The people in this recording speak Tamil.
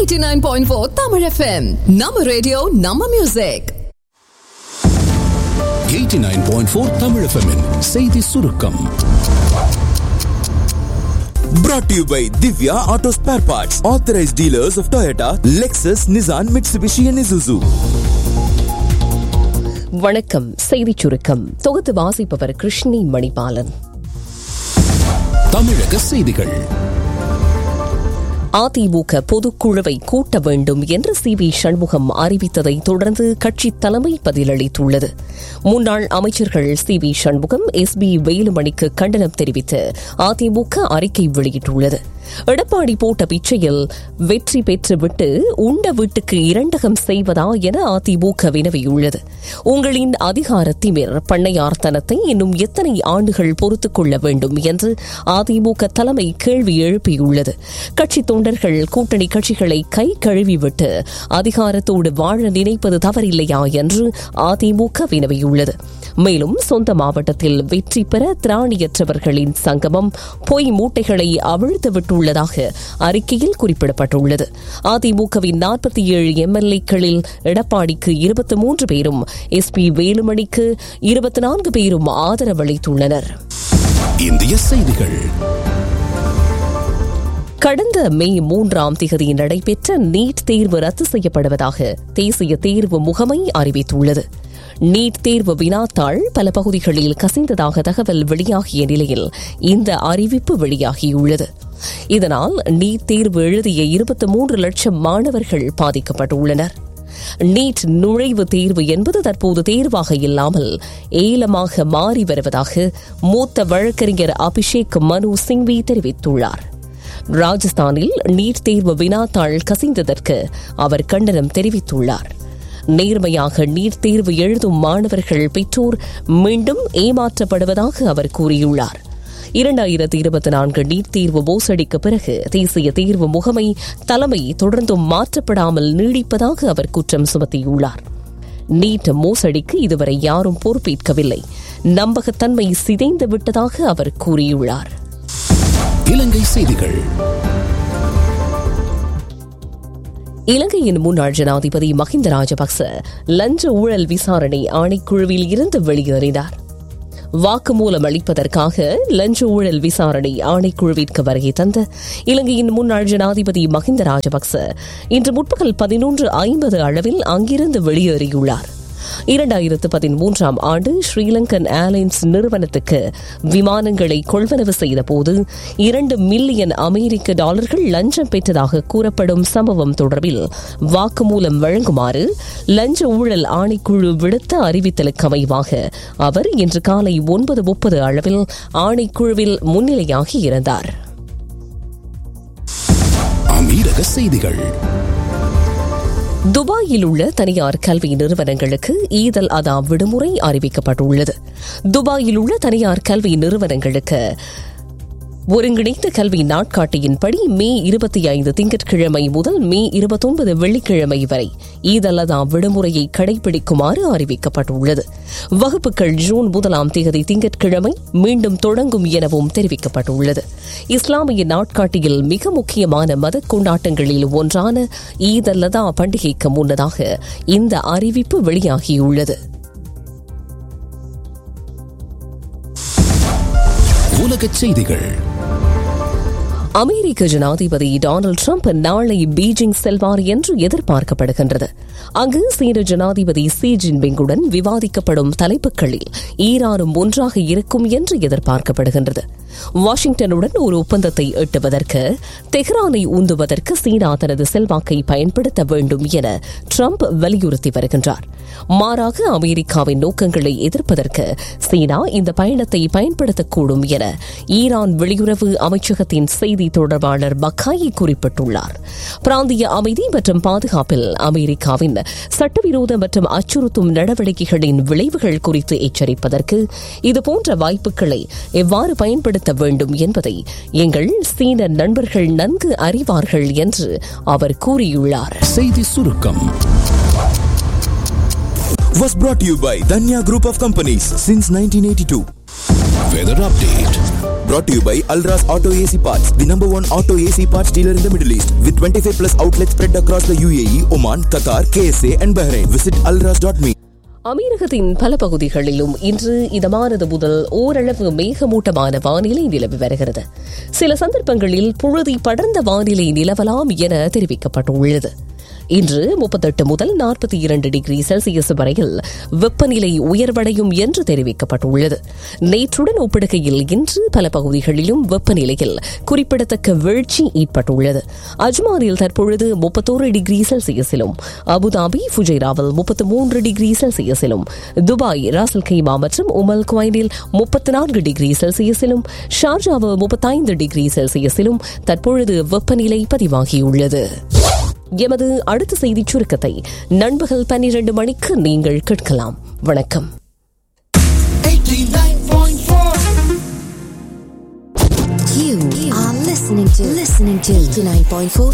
89.4 Tamil FM. Nama radio, Nama music. 89.4 Tamil FM -இன் செய்தி சுருக்கம் Brought to you by Divya Auto Spare Parts, authorized dealers of Toyota, Lexus, Nissan, Mitsubishi, and Isuzu. வணக்கம் செய்திச் சுருக்கம் தொகுத்து வாசிப்பவர் கிருஷ்ணி மணிபாலன் தமிழக செய்திகள் அதிமுக பொதுக்குழுவை கூட்ட வேண்டும் என்று சி வி சண்முகம் அறிவித்ததை தொடர்ந்து கட்சி தலைமை பதிலளித்துள்ளது முன்னாள் அமைச்சர்கள் C V Shanmugam S P வேலுமணிக்கு கண்டனம் தெரிவித்து அதிமுக அறிக்கை வெளியிட்டுள்ளது எடப்பாடி போட்ட பிச்சையில் வெற்றி பெற்றுவிட்டு உண்ட வீட்டுக்கு இரண்டகம் செய்வதா என அதிமுக வினவியுள்ளது உங்களின் அதிகார திமிர் பண்ணையார்த்தனத்தை இன்னும் எத்தனை ஆண்டுகள் பொறுத்துக் கொள்ள வேண்டும் என்று அதிமுக தலைமை கேள்வி எழுப்பியுள்ளது கட்சி தொண்டர்கள் கூட்டணி கட்சிகளை கை கழுவிவிட்டு அதிகாரத்தோடு வாழ நினைப்பது தவறில்லையா என்று அதிமுக வினவியுள்ளது மேலும் சொந்த மாவட்டத்தில் வெற்றி பெற திராணியற்றவர்களின் சங்கமம் பொய் மூட்டைகளை அவிழ்த்து விட்டுள்ளதாக அறிக்கையில் குறிப்பிடப்பட்டுள்ளது அதிமுகவின் நாற்பத்தி ஏழு எம்எல்ஏக்களில் எடப்பாடிக்கு இருபத்தி மூன்று பேரும் எஸ் பி வேலுமணிக்கு இருபத்தி நான்கு பேரும் ஆதரவளித்துள்ளனர் இந்திய செய்திகள் கடந்த மே மூன்றாம் திகதி நடைபெற்ற நீட் தேர்வு ரத்து செய்யப்படுவதாக தேசிய தேர்வு முகமை அறிவித்துள்ளது நீட் தேர்வு வினாத்தாள் பல பகுதிகளில் கசிந்ததாக தகவல் வெளியாகிய நிலையில் இந்த அறிவிப்பு வெளியாகியுள்ளது இதனால் நீட் தேர்வு எழுதிய இருபத்தி மூன்று லட்சம் மாணவர்கள் பாதிக்கப்பட்டுள்ளனர் நீட் நுழைவு தேர்வு என்பது தற்போது தேர்வாக இல்லாமல் ஏலமாக மாறி வருவதாக மூத்த வழக்கறிஞர் அபிஷேக் மனு சிங்வி தெரிவித்துள்ளார் ராஜஸ்தானில் நீட் தேர்வு வினாத்தாள் கசிந்ததற்கு அவர் கண்டனம் தெரிவித்துள்ளார் நேர்மையாக நீட் தேர்வு எழுதும் மாணவர்கள் பெற்றோர் மீண்டும் ஏமாற்றப்படுவதாக அவர் கூறியுள்ளார் இரண்டாயிரத்தி இருபத்தி நான்கு நீட் தேர்வு மோசடிக்கு பிறகு தேசிய தேர்வு முகமை தலைமை தொடர்ந்தும் மாற்றப்படாமல் நீடிப்பதாக அவர் குற்றம் சுமத்தியுள்ளார் நீட் மோசடிக்கு இதுவரை யாரும் பொறுப்பேற்கவில்லை நம்பகத்தன்மை சிதைந்து விட்டதாக அவர் கூறியுள்ளார் இலங்கை செய்திகள் இலங்கையின் முன்னாள் ஜனாதிபதி மஹிந்த ராஜபக்ச லஞ்ச ஊழல் விசாரணை ஆணைக்குழுவில் இருந்து வெளியேறினார் வாக்குமூலம் அளிப்பதற்காக லஞ்ச ஊழல் விசாரணை ஆணைக்குழுவிற்கு வருகை தந்த இலங்கையின் முன்னாள் ஜனாதிபதி மஹிந்த ராஜபக்ச இன்று முற்பகல் பதினொன்று ஐம்பது அளவில் அங்கிருந்து வெளியேறியுள்ளார் இரண்டாயிரத்து பதிமூன்றாம் ஆண்டு ஸ்ரீலங்கன் ஏர்லைன்ஸ் நிறுவனத்துக்கு விமானங்களை கொள்வனவு செய்தபோது இரண்டு மில்லியன் அமெரிக்க டாலர்கள் லஞ்சம் பெற்றதாக கூறப்படும் சம்பவம் தொடர்பில் வாக்குமூலம் வழங்குமாறு லஞ்ச ஊழல் ஆணைக்குழு விடுத்த அறிவித்தலுக்கு அமைவாக அவர் இன்று காலை ஒன்பது முப்பது அளவில் ஆணைக்குழுவில் முன்னிலையாகி இருந்தார் அமீரக செய்திகள் துபாயில் உள்ள தனியார் கல்வி நிறுவனங்களுக்கு ஈதல் அதா விடுமுறை அறிவிக்கப்பட்டுள்ளது துபாயில் உள்ள தனியார் கல்வி நிறுவனங்களுக்கு ஒருங்கிணைந்த கல்வி நாட்காட்டியின்படி மே இருபத்தி ஐந்து திங்கட்கிழமை முதல் மே இருபத்தொன்பது வெள்ளிக்கிழமை வரை ஈதல்லதா விடுமுறையை கடைபிடிக்குமாறு அறிவிக்கப்பட்டுள்ளது வகுப்புகள் ஜூன் முதலாம் தேதி திங்கட்கிழமை மீண்டும் தொடங்கும் எனவும் தெரிவிக்கப்பட்டுள்ளது இஸ்லாமிய நாட்காட்டியில் மிக முக்கியமான மத கொண்டாட்டங்களில் ஒன்றான ஈதல்லதா பண்டிகைக்கு முன்னதாக இந்த அறிவிப்பு வெளியாகியுள்ளது உலகச் செய்திகள் அமெரிக்க ஜனாதிபதி டொனால்டு டிரம்ப் நாளை பீஜிங் செல்வார் என்று எதிர்பார்க்கப்படுகின்றது அங்கு சீன ஜனாதிபதி சி ஜின்பிங்குடன் விவாதிக்கப்படும் தலைப்புகளில் ஈரானும் ஒன்றாக இருக்கும் என்று எதிர்பார்க்கப்படுகின்றது வாஷிங்டனுடன் ஒரு ஒப்பந்தத்தை எட்டுவதற்கு தெஹ்ரானை உந்துவதற்கு சீனா தனது செல்வாக்கை பயன்படுத்த வேண்டும் என ட்ரம்ப் வலியுறுத்தி வருகின்றார் மாறாக அமெரிக்காவின் நோக்கங்களை எதிர்ப்பதற்கு சீனா இந்த பயணத்தை பயன்படுத்தக்கூடும் என ஈரான் வெளியுறவு அமைச்சகத்தின் செய்தி தொடர்பாளர் பக்காயி குறிப்பிட்டுள்ளார் பிராந்திய அமைதி மற்றும் பாதுகாப்பில் அமெரிக்காவின் சட்டவிரோத மற்றும் அச்சுறுத்தும் நடவடிக்கைகளின் விளைவுகள் குறித்து எச்சரிப்பதற்கு இதுபோன்ற வாய்ப்புகளை எவ்வாறு பயன்படுத்த வேண்டும் என்பதை எங்கள் சீன நண்பர்கள் நன்கு அறிவார்கள் என்று அவர் கூறியுள்ளார் செய்தி சுருக்கம் Was brought to you by Danya Group of Companies since 1982. Weather update brought to you by Alras Auto AC Parts, the number one auto AC parts dealer in the Middle East, with 25 plus outlets spread across the UAE, Oman, Qatar, KSA, and Bahrain. Visit alras.me. அமீரகத்தின் பல பகுதிகளிலும் இன்று இதமானது முதல் ஓரளவு மேகமூட்டமான வானிலை நிலவி வருகிறது சில சந்தர்ப்பங்களில் புழுதி படர்ந்த வானிலை நிலவலாம் என தெரிவிக்கப்பட்டுள்ளது இன்று முப்பத்தெட்டு முதல் நாற்பத்தி இரண்டு டிகிரி செல்சியஸ் வரையில் வெப்பநிலை உயர்வடையும் என்று தெரிவிக்கப்பட்டுள்ளது நேற்றுடன் ஒப்பிடுகையில் இன்று பல பகுதிகளிலும் வெப்பநிலையில் குறிப்பிடத்தக்க வீழ்ச்சி ஏற்பட்டுள்ளது அஜ்மானில் தற்பொழுது முப்பத்தோரு டிகிரி செல்சியஸிலும் அபுதாபி ஃபுஜைராவில் முப்பத்து மூன்று டிகிரி செல்சியஸிலும் துபாய் ராசல் கைமா மற்றும் உமல் குவைனில் முப்பத்தி நான்கு டிகிரி செல்சியஸிலும் ஷார்ஜாவில் முப்பத்தைந்து டிகிரி செல்சியஸிலும் தற்பொழுது வெப்பநிலை பதிவாகியுள்ளது எமது அடுத்த செய்திச் சுருக்கத்தை நண்பகல் பன்னிரண்டு மணிக்கு நீங்கள் கேட்கலாம் வணக்கம் You are listening to listening to 89.4